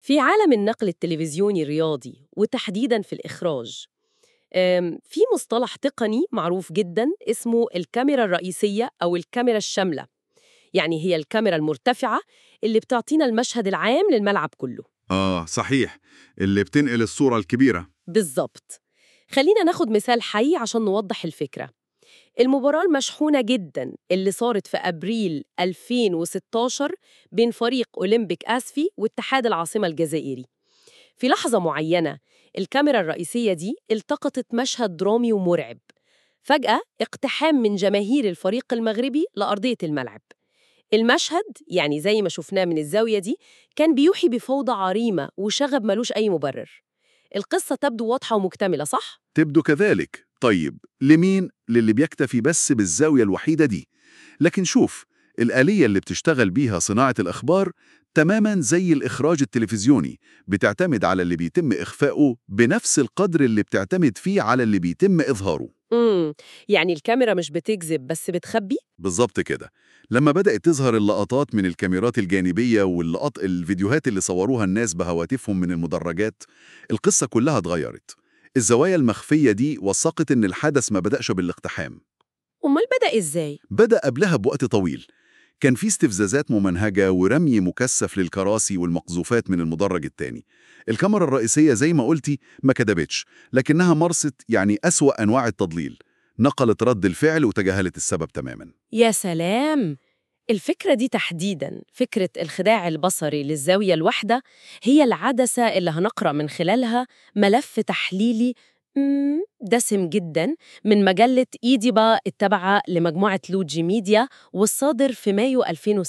في عالم النقل التلفزيوني الرياضي وتحديداً في الإخراج أم، في مصطلح تقني معروف جداً اسمه الكاميرا الرئيسية أو الكاميرا الشاملة يعني هي الكاميرا المرتفعة اللي بتعطينا المشهد العام للملعب كله آه صحيح اللي بتنقل الصورة الكبيرة بالظبط خلينا ناخد مثال حي عشان نوضح الفكرة المباراة المشحونة جدا اللي صارت في أبريل 2016 بين فريق أولمبيك آسفي واتحاد العاصمة الجزائري في لحظة معينة الكاميرا الرئيسية دي التقطت مشهد درامي ومرعب فجأة اقتحام من جماهير الفريق المغربي لأرضية الملعب المشهد يعني زي ما شفناه من الزاوية دي كان بيوحي بفوضى عريمة وشغب ملوش أي مبرر القصة تبدو واضحة ومكتملة صح؟ تبدو كذلك طيب لمين؟ للي بيكتفي بس بالزاوية الوحيدة دي لكن شوف الآلية اللي بتشتغل بيها صناعة الأخبار تماماً زي الإخراج التلفزيوني بتعتمد على اللي بيتم إخفاؤه بنفس القدر اللي بتعتمد فيه على اللي بيتم إظهاره امم يعني الكاميرا مش بتكذب بس بتخبي؟ بالظبط كده لما بدأت تظهر اللقطات من الكاميرات الجانبية واللقط الفيديوهات اللي صوروها الناس بهواتفهم من المدرجات القصة كلها اتغيرت الزوايا المخفية دي وثقت إن الحدث ما بدأش بالاقتحام أمال بدأ إزاي؟ بدأ قبلها بوقت طويل كان في استفزازات ممنهجة ورمي مكثف للكراسي والمقذوفات من المدرج التاني الكاميرا الرئيسية زي ما قلتي ما كدبتش لكنها مارست يعني أسوأ أنواع التضليل نقلت رد الفعل وتجاهلت السبب تماماً يا سلام الفكرة دي تحديداً فكرة الخداع البصري للزاوية الواحدة هي العدسة اللي هنقرأ من خلالها ملف تحليلي مم، دسم جداً من مجلة إيديبا التابعة لمجموعة لوجي ميديا والصادر في مايو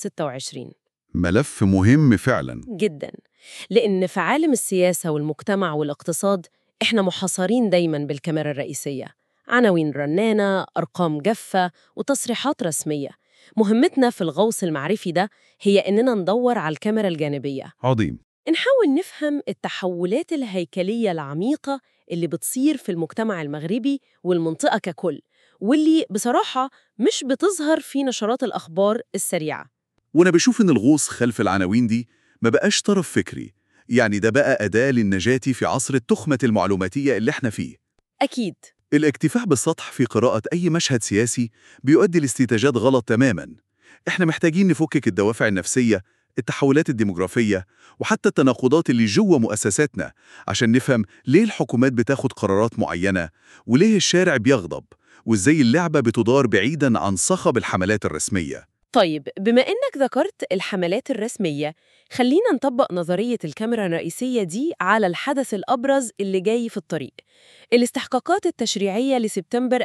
2026 ملف مهم فعلاً جداً لأن في عالم السياسة والمجتمع والاقتصاد إحنا محاصرين دايماً بالكاميرا الرئيسية عناوين رنانة، أرقام جافة وتصريحات رسمية مهمتنا في الغوص المعرفي ده هي إننا ندور على الكاميرا الجانبية عظيم نحاول نفهم التحولات الهيكلية العميقة اللي بتصير في المجتمع المغربي والمنطقة ككل واللي بصراحة مش بتظهر في نشرات الأخبار السريعة وأنا بشوف إن الغوص خلف العناوين دي ما بقاش طرف فكري يعني ده بقى أداة للنجاة في عصر التخمة المعلوماتية اللي احنا فيه أكيد الاكتفاء بالسطح في قراءة أي مشهد سياسي بيؤدي لاستنتاجات غلط تماماً. إحنا محتاجين نفكك الدوافع النفسية، التحولات الديموغرافية، وحتى التناقضات اللي جوه مؤسساتنا عشان نفهم ليه الحكومات بتاخد قرارات معينة، وليه الشارع بيغضب، وإزاي اللعبة بتدار بعيداً عن صخب الحملات الرسمية. طيب بما إنك ذكرت الحملات الرسمية خلينا نطبق نظرية الكاميرا الرئيسية دي على الحدث الأبرز اللي جاي في الطريق الاستحقاقات التشريعية لسبتمبر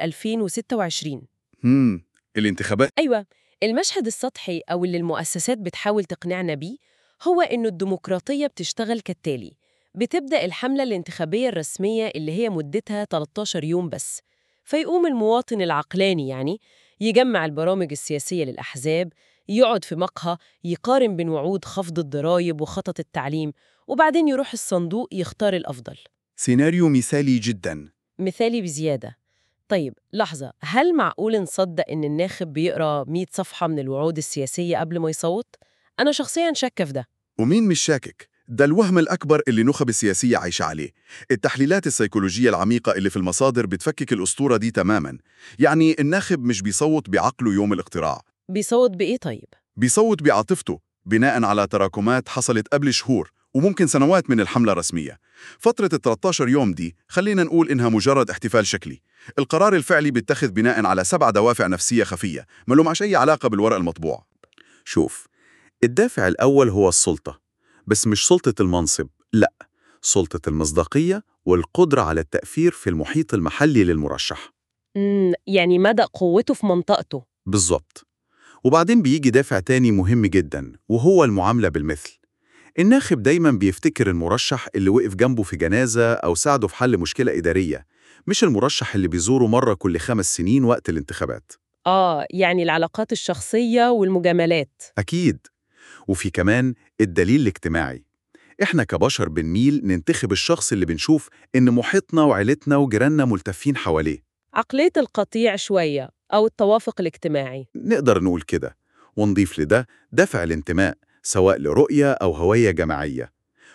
2026 همم الانتخابات أيوة المشهد السطحي أو اللي المؤسسات بتحاول تقنعنا بيه هو إنه الديمقراطية بتشتغل كالتالي بتبدأ الحملة الانتخابية الرسمية اللي هي مدتها 13 يوم بس فيقوم المواطن العقلاني يعني يجمع البرامج السياسية للأحزاب يقعد في مقهى يقارن بين وعود خفض الضرائب وخطط التعليم وبعدين يروح الصندوق يختار الأفضل سيناريو مثالي جداً. مثالي بزيادة طيب لحظة هل معقول نصدق إن الناخب بيقرأ 100 صفحة من الوعود السياسية قبل ما يصوت؟ أنا شخصياً شاكة في ده ومين مش شاكك؟ ده الوهم الأكبر اللي نخب السياسية عايشة عليه التحليلات السيكولوجية العميقة اللي في المصادر بتفكك الأسطورة دي تماماً يعني الناخب مش بيصوت بعقله يوم الاقتراع بيصوت بإيه طيب؟ بيصوت بعاطفته بناء على تراكمات حصلت قبل شهور وممكن سنوات من الحملة الرسمية فترة ال 13 يوم دي خلينا نقول إنها مجرد احتفال شكلي القرار الفعلي بيتخذ بناء على سبع دوافع نفسية خفية ما لهمش أي علاقة بالورق المطبوع شوف الدافع الأول هو السلطة بس مش سلطة المنصب لا سلطة المصداقية والقدرة على التأثير في المحيط المحلي للمرشح مم يعني مدى قوته في منطقته بالظبط وبعدين بيجي دافع تاني مهم جدا وهو المعاملة بالمثل الناخب دايما بيفتكر المرشح اللي وقف جنبه في جنازة أو ساعده في حل مشكلة إدارية مش المرشح اللي بيزوره مرة كل خمس سنين وقت الانتخابات آه يعني العلاقات الشخصية والمجاملات أكيد وفي كمان الدليل الاجتماعي إحنا كبشر بنميل ننتخب الشخص اللي بنشوف إن محيطنا وعيلتنا وجيراننا ملتفين حواليه عقلية القطيع شوية أو التوافق الاجتماعي نقدر نقول كده ونضيف لده دافع الانتماء سواء لرؤية أو هوية جماعية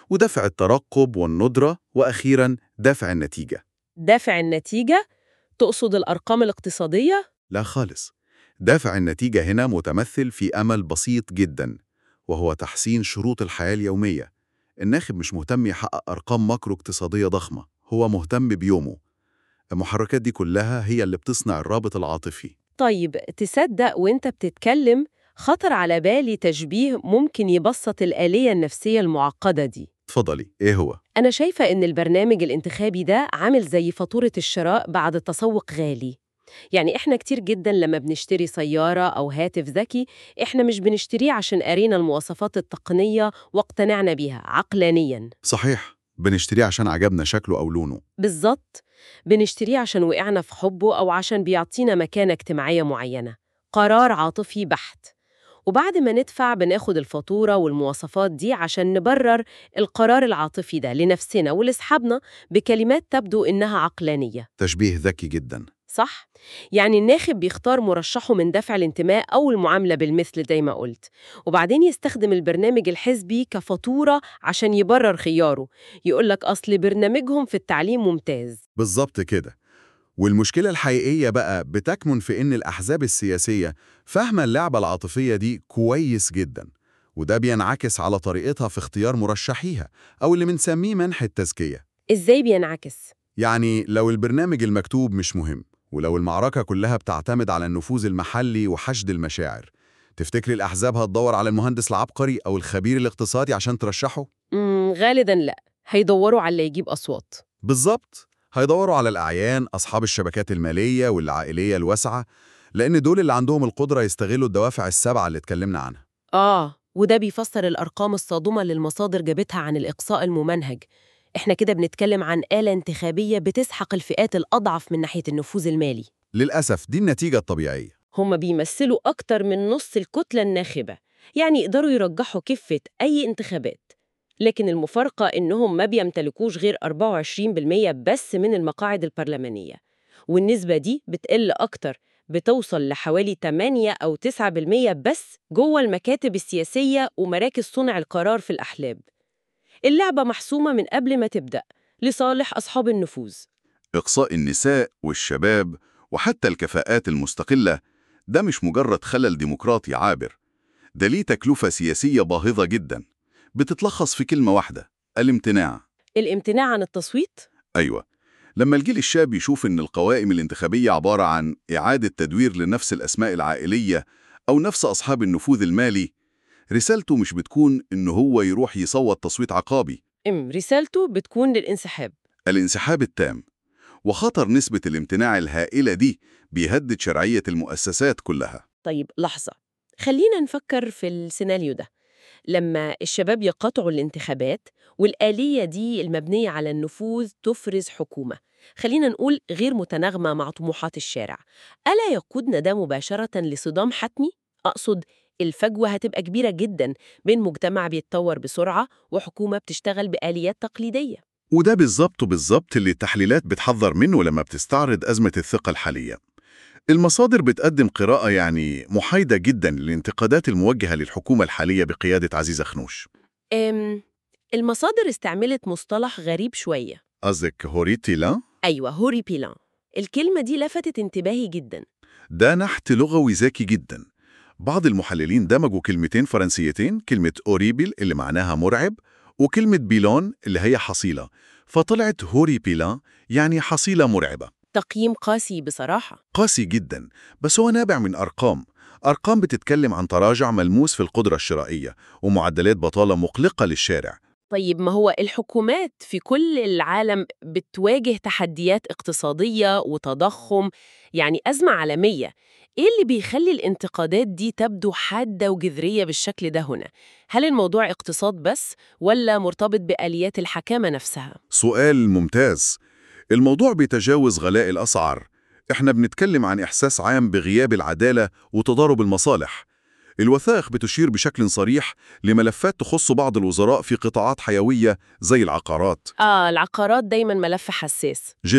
ودفع الترقب والندرة وأخيراً دفع النتيجة دافع النتيجة تقصد الأرقام الاقتصادية؟ لا خالص دافع النتيجة هنا متمثل في أمل بسيط جدا وهو تحسين شروط الحياة اليومية الناخب مش مهتم يحقق أرقام ماكرو اقتصادية ضخمة هو مهتم بيومه المحركات دي كلها هي اللي بتصنع الرابط العاطفي طيب تصدق وانت بتتكلم خطر على بالي تشبيه ممكن يبسط الآلية النفسية المعقدة دي اتفضلي إيه هو؟ أنا شايفة إن البرنامج الانتخابي ده عامل زي فاتورة الشراء بعد التسوق غالي يعني إحنا كتير جدا لما بنشتري سيارة أو هاتف ذكي إحنا مش بنشتريه عشان قرينا المواصفات التقنية واقتنعنا بيها عقلانياً صحيح بنشتريه عشان عجبنا شكله أو لونه بالظبط بنشتريه عشان وقعنا في حبه أو عشان بيعطينا مكانة اجتماعية معينة قرار عاطفي بحت وبعد ما ندفع بناخد الفاتورة والمواصفات دي عشان نبرر القرار العاطفي ده لنفسنا ولأصحابنا بكلمات تبدو إنها عقلانية تشبيه ذكي جدا صح؟ يعني الناخب بيختار مرشحه من دافع الانتماء أو المعاملة بالمثل زي ما قلت وبعدين يستخدم البرنامج الحزبي كفاتورة عشان يبرر خياره يقولك أصل برنامجهم في التعليم ممتاز بالظبط كده والمشكلة الحقيقية بقى بتكمن في إن الأحزاب السياسية فاهمة اللعبة العاطفية دي كويس جدا وده بينعكس على طريقتها في اختيار مرشحيها أو اللي بنسميه منح التزكية إزاي بينعكس؟ يعني لو البرنامج المكتوب مش مهم ولو المعركة كلها بتعتمد على النفوذ المحلي وحشد المشاعر تفتكري الأحزاب هتدور على المهندس العبقري أو الخبير الاقتصادي عشان ترشحه؟ مم غالبا لا هيدوروا على اللي يجيب أصوات بالظبط هيدوروا على الأعيان أصحاب الشبكات المالية والعائلية الواسعة لأن دول اللي عندهم القدرة يستغلوا الدوافع السبعة اللي اتكلمنا عنها آه وده بيفسر الأرقام الصادمة اللي المصادر جابتها عن الإقصاء الممنهج إحنا كده بنتكلم عن آلة انتخابية بتسحق الفئات الأضعف من ناحية النفوذ المالي للأسف دي النتيجة الطبيعية هم بيمثلوا أكتر من نص الكتلة الناخبة يعني يقدروا يرجحوا كفة أي انتخابات لكن المفارقة إنهم ما بيمتلكوش غير 24% بس من المقاعد البرلمانية والنسبة دي بتقل أكتر بتوصل لحوالي 8 أو 9% بس جوه المكاتب السياسية ومراكز صنع القرار في الأحلاب اللعبة محسومة من قبل ما تبدأ لصالح أصحاب النفوذ إقصاء النساء والشباب وحتى الكفاءات المستقلة ده مش مجرد خلل ديمقراطي عابر ده ليه تكلفة سياسية باهظة جدا بتتلخص في كلمة واحدة الامتناع الامتناع عن التصويت أيوة لما الجيل الشاب يشوف إن القوائم الانتخابية عبارة عن إعادة تدوير لنفس الأسماء العائلية أو نفس أصحاب النفوذ المالي رسالته مش بتكون إن هو يروح يصوت تصويت عقابي ام رسالته بتكون للانسحاب الانسحاب التام وخطر نسبة الامتناع الهائلة دي بيهدد شرعية المؤسسات كلها طيب لحظة خلينا نفكر في السيناريو ده لما الشباب يقاطعوا الانتخابات والآلية دي المبنية على النفوذ تفرز حكومة خلينا نقول غير متناغمة مع طموحات الشارع ألا يقودنا ده مباشرة لصدام حتمي؟ أقصد الفجوة هتبقى كبيرة جدا بين مجتمع بيتطور بسرعة وحكومة بتشتغل بآليات تقليدية وده بالظبط بالظبط اللي التحليلات بتحذر منه لما بتستعرض أزمة الثقة الحالية المصادر بتقدم قراءة يعني محايدة جدا للانتقادات الموجهة للحكومة الحالية بقيادة عزيزة خنوش أم المصادر استعملت مصطلح غريب شوية قصدك هوريتي لا؟ أيوة هوري بيلان الكلمة دي لفتت انتباهي جدا ده نحت لغوي ذكي جدا بعض المحللين دمجوا كلمتين فرنسيتين كلمة أوريبل اللي معناها مرعب وكلمة بيلون اللي هي حصيلة فطلعت هوري بيلان يعني حصيلة مرعبة تقييم قاسي بصراحة قاسي جدا بس هو نابع من أرقام أرقام بتتكلم عن تراجع ملموس في القدرة الشرائية ومعدلات بطالة مقلقة للشارع طيب ما هو الحكومات في كل العالم بتواجه تحديات اقتصادية وتضخم يعني أزمة عالمية إيه اللي بيخلي الانتقادات دي تبدو حادة وجذرية بالشكل ده هنا؟ هل الموضوع اقتصاد بس ولا مرتبط بآليات الحكامة نفسها؟ سؤال ممتاز الموضوع بيتجاوز غلاء الأسعار إحنا بنتكلم عن إحساس عام بغياب العدالة وتضارب المصالح الوثائق بتشير بشكل صريح لملفات تخص بعض الوزراء في قطاعات حيوية زي العقارات آه العقارات دايما ملف حساس جدا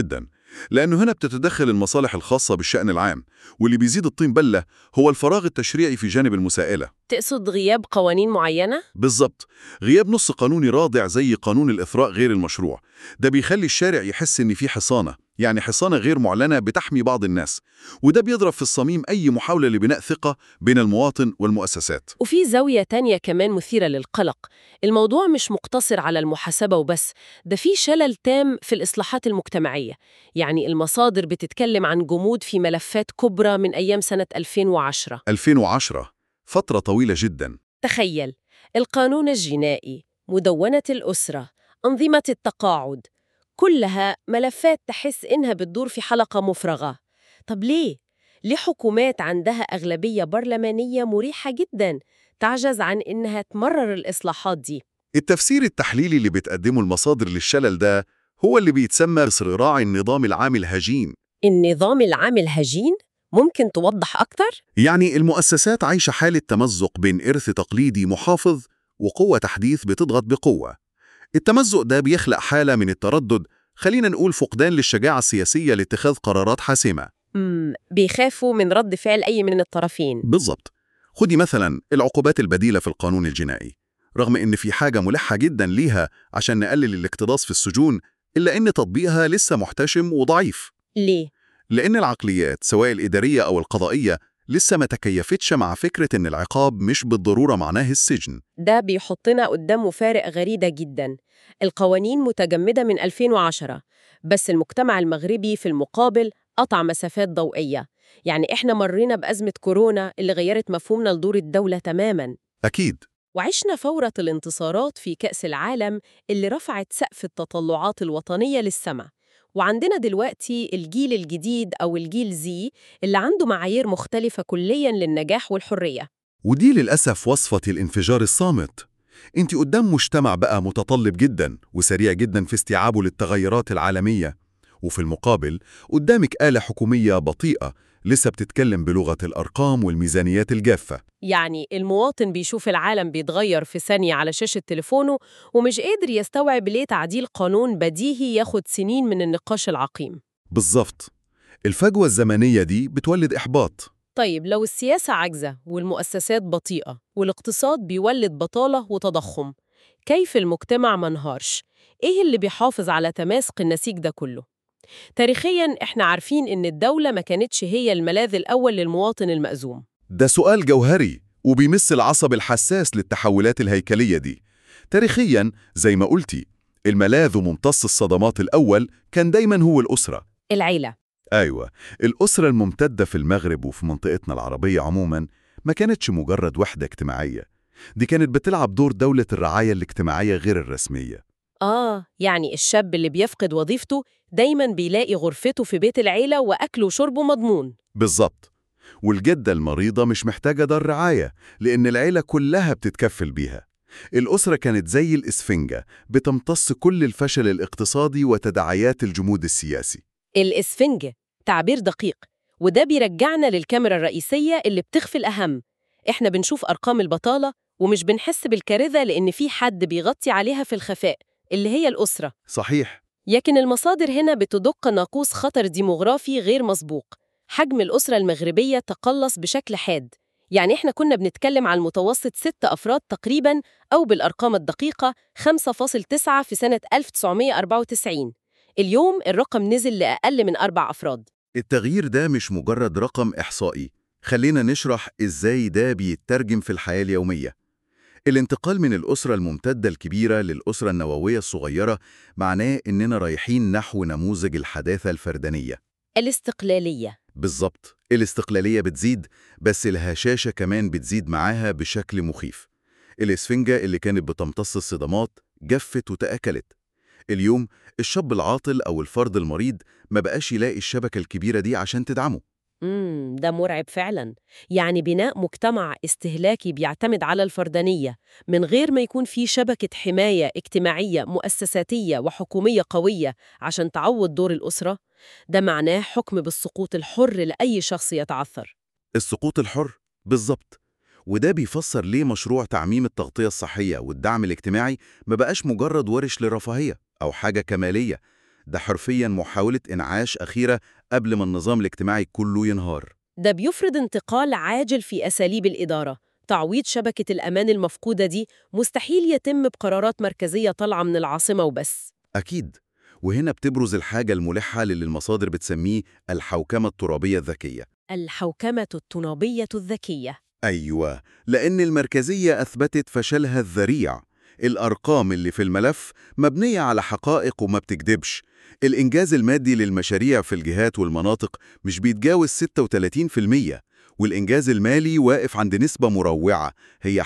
لأنه هنا بتتدخل المصالح الخاصة بالشأن العام واللي بيزيد الطين بلة هو الفراغ التشريعي في جانب المساءلة تقصد غياب قوانين معينة؟ بالضبط غياب نص قانوني رادع زي قانون الإثراء غير المشروع ده بيخلي الشارع يحس إن في حصانة يعني حصانة غير معلنة بتحمي بعض الناس وده بيضرب في الصميم أي محاولة لبناء ثقة بين المواطن والمؤسسات وفي زاوية تانية كمان مثيرة للقلق الموضوع مش مقتصر على المحاسبة وبس ده في شلل تام في الإصلاحات المجتمعية يعني المصادر بتتكلم عن جمود في ملفات كبرى من أيام سنة 2010 2010 فترة طويلة جدا تخيل القانون الجنائي مدونة الأسرة أنظمة التقاعد كلها ملفات تحس إنها بتدور في حلقة مفرغة طب ليه؟ ليه حكومات عندها أغلبية برلمانية مريحة جدا تعجز عن إنها تمرر الإصلاحات دي؟ التفسير التحليلي اللي بتقدمه المصادر للشلل ده هو اللي بيتسمى صراع النظام العام الهجين النظام العام الهجين؟ ممكن توضح أكتر؟ يعني المؤسسات عايشة حالة تمزق بين إرث تقليدي محافظ وقوة تحديث بتضغط بقوة التمزق ده بيخلق حالة من التردد خلينا نقول فقدان للشجاعة السياسية لاتخاذ قرارات حاسمة مم بيخافوا من رد فعل أي من الطرفين بالضبط خدي مثلا العقوبات البديلة في القانون الجنائي رغم إن في حاجة ملحة جدا ليها عشان نقلل الاكتراث في السجون إلا إن تطبيقها لسه محتشم وضعيف ليه؟ لأن العقليات سواء الإدارية أو القضائية لسه ما تكيفتش مع فكرة إن العقاب مش بالضرورة معناه السجن ده بيحطنا قدام مفارق غريبة جدا القوانين متجمدة من 2010 بس المجتمع المغربي في المقابل قطع مسافات ضوئية يعني إحنا مرينا بأزمة كورونا اللي غيرت مفهومنا لدور الدولة تماماً أكيد وعشنا فورة الانتصارات في كأس العالم اللي رفعت سقف التطلعات الوطنية للسماء وعندنا دلوقتي الجيل الجديد أو الجيل زي اللي عنده معايير مختلفة كلياً للنجاح والحرية ودي للأسف وصفة الانفجار الصامت انت قدام مجتمع بقى متطلب جدا وسريع جدا في استيعابه للتغيرات العالمية وفي المقابل قدامك آلة حكومية بطيئة لسه بتتكلم بلغة الأرقام والميزانيات الجافة يعني المواطن بيشوف العالم بيتغير في ثانية على شاشة تليفونه ومش قادر يستوعب ليه تعديل قانون بديهي ياخد سنين من النقاش العقيم بالظبط الفجوة الزمنية دي بتولد إحباط طيب لو السياسة عاجزة والمؤسسات بطيئة والاقتصاد بيولد بطالة وتضخم كيف المجتمع منهارش؟ إيه اللي بيحافظ على تماسك النسيج ده كله؟ تاريخياً إحنا عارفين إن الدولة ما كانتش هي الملاذ الأول للمواطن المأزوم ده سؤال جوهري وبيمس العصب الحساس للتحولات الهيكلية دي تاريخياً زي ما قلتي الملاذ وممتص الصدمات الأول كان دايماً هو الأسرة العيلة أيوة الأسرة الممتدة في المغرب وفي منطقتنا العربية عموماً ما كانتش مجرد وحدة اجتماعية دي كانت بتلعب دور دولة الرعاية الاجتماعية غير الرسمية آه يعني الشاب اللي بيفقد وظيفته دايماً بيلاقي غرفته في بيت العيلة وأكله وشربه مضمون بالظبط والجدة المريضة مش محتاجة دار رعاية لأن العيلة كلها بتتكفل بيها الأسرة كانت زي الإسفنجة بتمتص كل الفشل الاقتصادي وتداعيات الجمود السياسي الإسفنج تعبير دقيق وده بيرجعنا للكاميرا الرئيسية اللي بتخفي الأهم إحنا بنشوف أرقام البطالة ومش بنحس بالكارثة لأن في حد بيغطي عليها في الخفاء اللي هي الأسرة صحيح لكن المصادر هنا بتدق ناقوس خطر ديموغرافي غير مسبوق حجم الأسرة المغربية تقلص بشكل حاد يعني إحنا كنا بنتكلم على المتوسط ست أفراد تقريباً أو بالأرقام الدقيقة 5.9 في سنة 1994 اليوم الرقم نزل لأقل من أربع أفراد التغيير ده مش مجرد رقم إحصائي خلينا نشرح إزاي ده بيترجم في الحياة اليومية الانتقال من الأسرة الممتدة الكبيرة للأسرة النووية الصغيرة معناه إننا رايحين نحو نموذج الحداثة الفردانية الاستقلالية بالظبط الاستقلالية بتزيد بس الهشاشة كمان بتزيد معاها بشكل مخيف الإسفنجة اللي كانت بتمتص الصدمات جفت وتأكلت اليوم الشاب العاطل أو الفرد المريض ما بقاش يلاقي الشبكة الكبيرة دي عشان تدعمه امم ده مرعب فعلا يعني بناء مجتمع استهلاكي بيعتمد على الفردانية من غير ما يكون في شبكة حماية اجتماعية مؤسساتية وحكومية قوية عشان تعوض دور الأسرة ده معناه حكم بالسقوط الحر لأي شخص يتعثر السقوط الحر بالظبط وده بيفسر ليه مشروع تعميم التغطية الصحية والدعم الاجتماعي ما بقاش مجرد ورش للرفاهية أو حاجة كمالية ده حرفيا محاولة إنعاش أخيرة قبل ما النظام الاجتماعي كله ينهار ده بيفرض انتقال عاجل في أساليب الإدارة تعويض شبكة الأمان المفقودة دي مستحيل يتم بقرارات مركزية طالعة من العاصمة وبس أكيد وهنا بتبرز الحاجة الملحة للي المصادر بتسميه الحوكمة الترابية الذكية الحوكمة التنابية الذكية أيوة لأن المركزية أثبتت فشلها الذريع الأرقام اللي في الملف مبنية على حقائق وما بتكدبش الإنجاز المادي للمشاريع في الجهات والمناطق مش بيتجاوز 36% والإنجاز المالي واقف عند نسبة مروعة هي 11%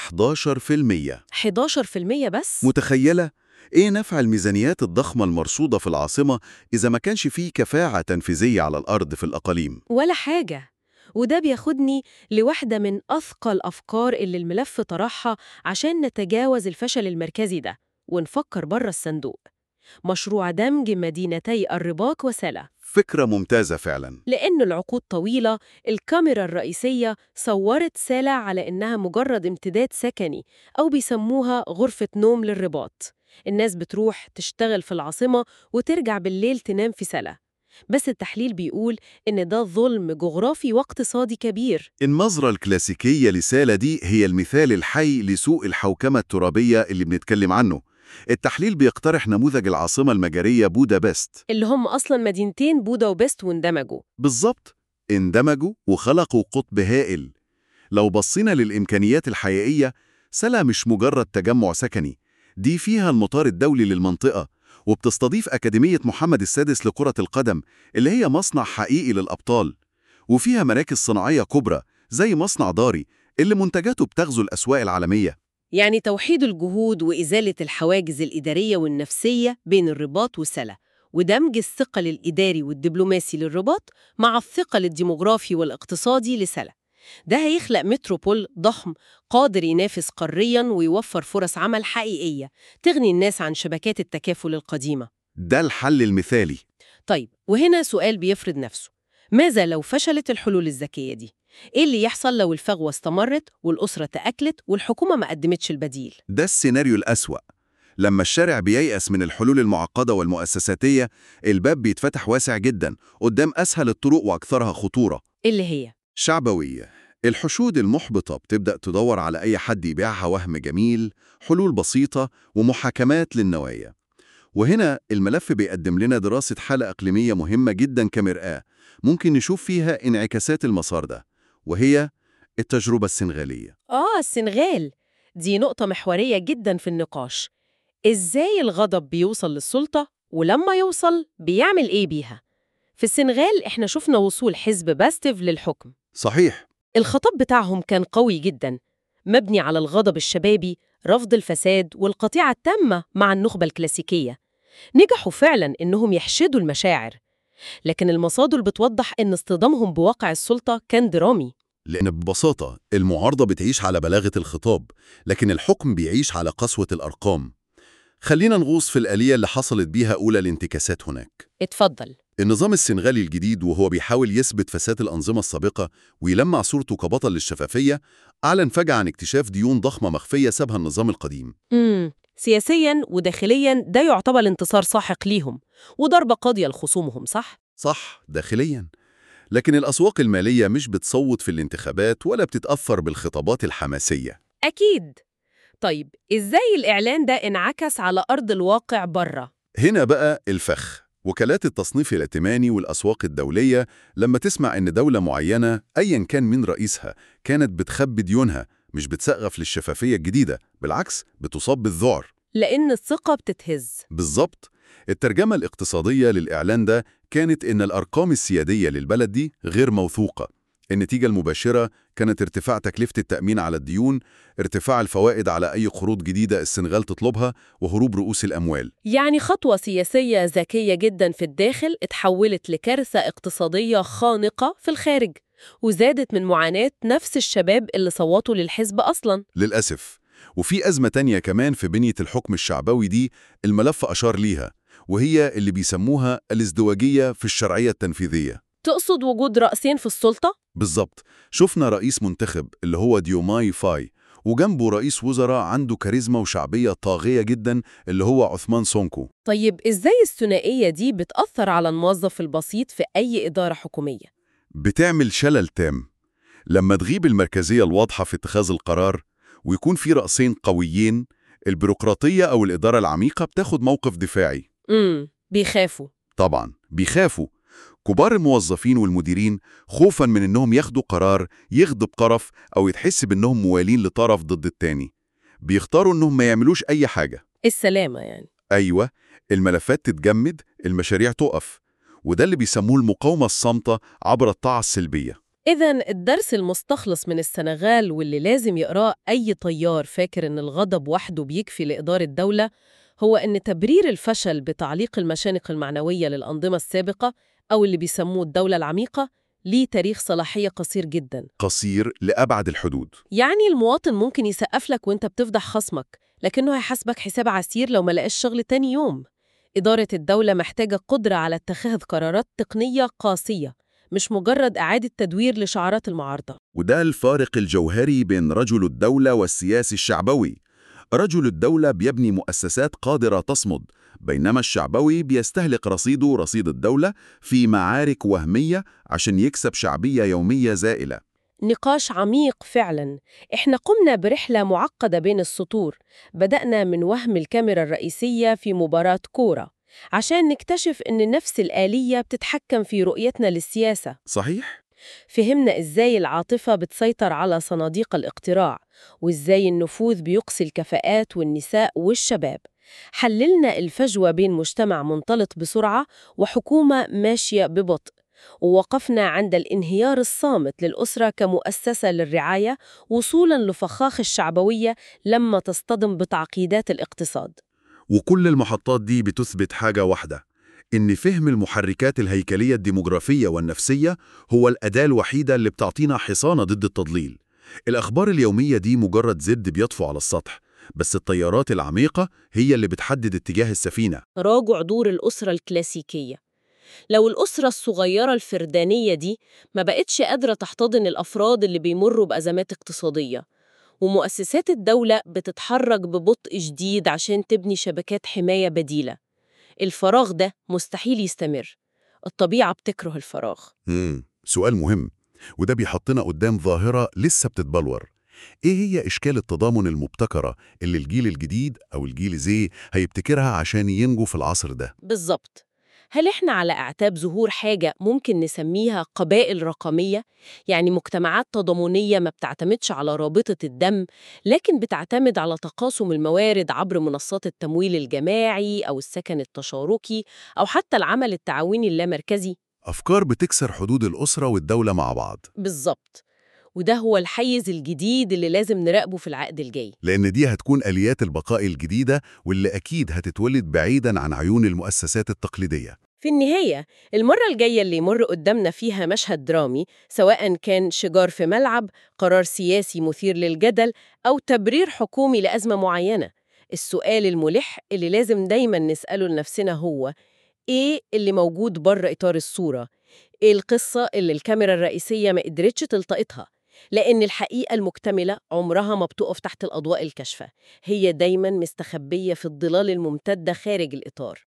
11% بس؟ متخيلة؟ إيه نفع الميزانيات الضخمة المرصودة في العاصمة إذا ما كانش فيه كفاءة تنفيذية على الأرض في الأقاليم؟ ولا حاجة وده بياخدني لواحدة من أثقل الأفكار اللي الملف طرحها عشان نتجاوز الفشل المركزي ده ونفكر بره الصندوق مشروع دمج مدينتي الرباط وسلا فكرة ممتازة فعلا لأن العقود طويلة الكاميرا الرئيسية صورت سلا على إنها مجرد امتداد سكني أو بيسموها غرفة نوم للرباط الناس بتروح تشتغل في العاصمة وترجع بالليل تنام في سلا بس التحليل بيقول إن ده ظلم جغرافي واقتصادي كبير النظرة الكلاسيكية لسالة دي هي المثال الحي لسوء الحوكمة الترابية اللي بنتكلم عنه التحليل بيقترح نموذج العاصمة المجرية بودابست اللي هم أصلا مدينتين بودا وبست واندمجوا بالظبط اندمجوا وخلقوا قطب هائل لو بصينا للإمكانيات الحقيقية سلا مش مجرد تجمع سكني دي فيها المطار الدولي للمنطقة وبتستضيف أكاديمية محمد السادس لكرة القدم اللي هي مصنع حقيقي للأبطال وفيها مراكز صناعية كبرى زي مصنع داري اللي منتجاته بتغزو الأسواق العالمية يعني توحيد الجهود وإزالة الحواجز الإدارية والنفسية بين الرباط وسلا ودمج الثقل الإداري والدبلوماسي للرباط مع الثقل الديموغرافي والاقتصادي لسلا ده هيخلق متروبول ضخم قادر ينافس قارياً ويوفر فرص عمل حقيقية تغني الناس عن شبكات التكافل القديمة ده الحل المثالي طيب وهنا سؤال بيفرض نفسه ماذا لو فشلت الحلول الذكية دي؟ إيه اللي يحصل لو الفجوة استمرت والأسرة تأكلت والحكومة ما قدمتش البديل؟ ده السيناريو الأسوأ لما الشارع بييأس من الحلول المعقدة والمؤسساتية الباب بيتفتح واسع جدا قدام أسهل الطرق وأكثرها خطورة اللي هي شعبوية الحشود المحبطة بتبدأ تدور على أي حد يبيعها وهم جميل حلول بسيطة ومحاكمات للنوايا وهنا الملف بيقدم لنا دراسة حالة إقليمية مهمة جدا كمرآة ممكن نشوف فيها انعكاسات المسار ده وهي التجربة السنغالية آه السنغال دي نقطة محورية جدا في النقاش إزاي الغضب بيوصل للسلطة ولما يوصل بيعمل إيه بيها؟ في السنغال إحنا شفنا وصول حزب باستيف للحكم صحيح الخطاب بتاعهم كان قوي جدا مبني على الغضب الشبابي رفض الفساد والقطيعة التامة مع النخبة الكلاسيكية نجحوا فعلا إنهم يحشدوا المشاعر لكن المصادر بتوضح إن اصطدامهم بواقع السلطة كان درامي لأن ببساطة المعارضة بتعيش على بلاغة الخطاب لكن الحكم بيعيش على قسوة الأرقام خلينا نغوص في الآلية اللي حصلت بيها أولى الانتكاسات هناك اتفضل النظام السنغالي الجديد وهو بيحاول يثبت فساد الأنظمة السابقة ويلمع صورته كبطل للشفافية أعلن فجأة عن اكتشاف ديون ضخمة مخفية سابها النظام القديم امم سياسيا وداخليا ده يعتبر انتصار ساحق ليهم وضربة قاضية لخصومهم صح؟ صح داخليا لكن الأسواق المالية مش بتصوت في الانتخابات ولا بتتأثر بالخطابات الحماسية أكيد طيب إزاي الإعلان ده انعكس على أرض الواقع بره؟ هنا بقى الفخ وكالات التصنيف الائتماني والأسواق الدولية لما تسمع إن دولة معينة أيا كان من رئيسها كانت بتخبي ديونها مش بتسقف للشفافية الجديدة بالعكس بتصاب بالذعر لأن الثقة بتتهز بالظبط الترجمة الاقتصادية للإعلان ده كانت إن الأرقام السيادية للبلد دي غير موثوقة النتيجة المباشرة كانت ارتفاع تكلفة التأمين على الديون ارتفاع الفوائد على أي قروض جديدة السنغال تطلبها وهروب رؤوس الأموال يعني خطوة سياسية ذكية جدا في الداخل اتحولت لكارثة اقتصادية خانقة في الخارج وزادت من معاناة نفس الشباب اللي صوتوا للحزب أصلا للأسف وفي أزمة تانية كمان في بنية الحكم الشعبوي دي الملف أشار ليها وهي اللي بيسموها الازدواجية في الشرعية التنفيذية تقصد وجود رأسين في السلطة؟ بالظبط شفنا رئيس منتخب اللي هو ديوماي فاي وجنبه رئيس وزراء عنده كاريزما وشعبية طاغية جدا اللي هو عثمان سونكو طيب إزاي الثنائية دي بتأثر على الموظف البسيط في أي إدارة حكومية؟ بتعمل شلل تام لما تغيب المركزية الواضحة في اتخاذ القرار ويكون في رأسين قويين البيروقراطية أو الإدارة العميقة بتاخد موقف دفاعي امم بيخافوا طبعا بيخافوا كبار الموظفين والمديرين خوفا من انهم ياخدوا قرار يغضب طرف او يتحس بانهم موالين لطرف ضد التاني بيختاروا انهم ما يعملوش اي حاجة السلامة يعني ايوه الملفات تتجمد المشاريع تقف وده اللي بيسموه المقاومة الصامتة عبر الطاعة السلبية إذا الدرس المستخلص من السنغال واللي لازم يقراه أي طيار فاكر إن الغضب وحده بيكفي لإدارة دولة هو إن تبرير الفشل بتعليق المشانق المعنوية للأنظمة السابقة أو اللي بيسموه الدولة العميقة ليه تاريخ صلاحية قصير جدا قصير لأبعد الحدود يعني المواطن ممكن يسقف لك وانت بتفضح خصمك لكنه هيحاسبك حساب عسير لو ما لقاش شغل تاني يوم إدارة الدولة محتاجة قدرة على اتخاذ قرارات تقنية قاسية مش مجرد إعادة تدوير لشعارات المعارضة وده الفارق الجوهري بين رجل الدولة والسياسي الشعبوي رجل الدولة بيبني مؤسسات قادرة تصمد بينما الشعبوي بيستهلك رصيده رصيد الدولة في معارك وهمية عشان يكسب شعبية يومية زائلة نقاش عميق فعلا احنا قمنا برحلة معقدة بين السطور بدأنا من وهم الكاميرا الرئيسية في مباراة كورة عشان نكتشف إن نفس الآلية بتتحكم في رؤيتنا للسياسة صحيح؟ فهمنا إزاي العاطفة بتسيطر على صناديق الاقتراع وإزاي النفوذ بيقصي الكفاءات والنساء والشباب حللنا الفجوة بين مجتمع منطلق بسرعة وحكومة ماشية ببطء ووقفنا عند الانهيار الصامت للأسرة كمؤسسة للرعاية وصولاً لفخاخ الشعبوية لما تصطدم بتعقيدات الاقتصاد وكل المحطات دي بتثبت حاجة واحدة إن فهم المحركات الهيكلية الديموغرافية والنفسية هو الأداة الوحيدة اللي بتعطينا حصانة ضد التضليل الأخبار اليومية دي مجرد زد بيطفو على السطح بس التيارات العميقة هي اللي بتحدد اتجاه السفينة راجع دور الأسرة الكلاسيكية لو الأسرة الصغيرة الفردانية دي ما بقتش قادرة تحتضن الأفراد اللي بيمروا بأزمات اقتصادية ومؤسسات الدولة بتتحرك ببطء شديد عشان تبني شبكات حماية بديلة الفراغ ده مستحيل يستمر الطبيعة بتكره الفراغ مم. سؤال مهم وده بيحطنا قدام ظاهرة لسه بتتبلور إيه هي إشكال التضامن المبتكرة اللي الجيل الجديد أو الجيل زي هيبتكرها عشان ينجو في العصر ده؟ بالظبط هل إحنا على أعتاب ظهور حاجة ممكن نسميها قبائل رقمية؟ يعني مجتمعات تضامنية ما بتعتمدش على رابطة الدم لكن بتعتمد على تقاسم الموارد عبر منصات التمويل الجماعي أو السكن التشاركي أو حتى العمل التعاوني اللامركزي أفكار بتكسر حدود الأسرة والدولة مع بعض بالظبط وده هو الحيز الجديد اللي لازم نراقبه في العقد الجاي لأن دي هتكون آليات البقاء الجديدة واللي أكيد هتتولد بعيداً عن عيون المؤسسات التقليدية في النهاية المرة الجاية اللي يمر قدامنا فيها مشهد درامي سواء كان شجار في ملعب قرار سياسي مثير للجدل أو تبرير حكومي لأزمة معينة السؤال الملح اللي لازم دايما نسأله لنفسنا هو إيه اللي موجود بره إطار الصورة؟ إيه القصة اللي الكاميرا الرئيسية ما قدرتش تلتقطها؟ لأن الحقيقة المكتملة عمرها ما بتقف تحت الأضواء الكاشفة هي دايما مستخبية في الظلال الممتدة خارج الإطار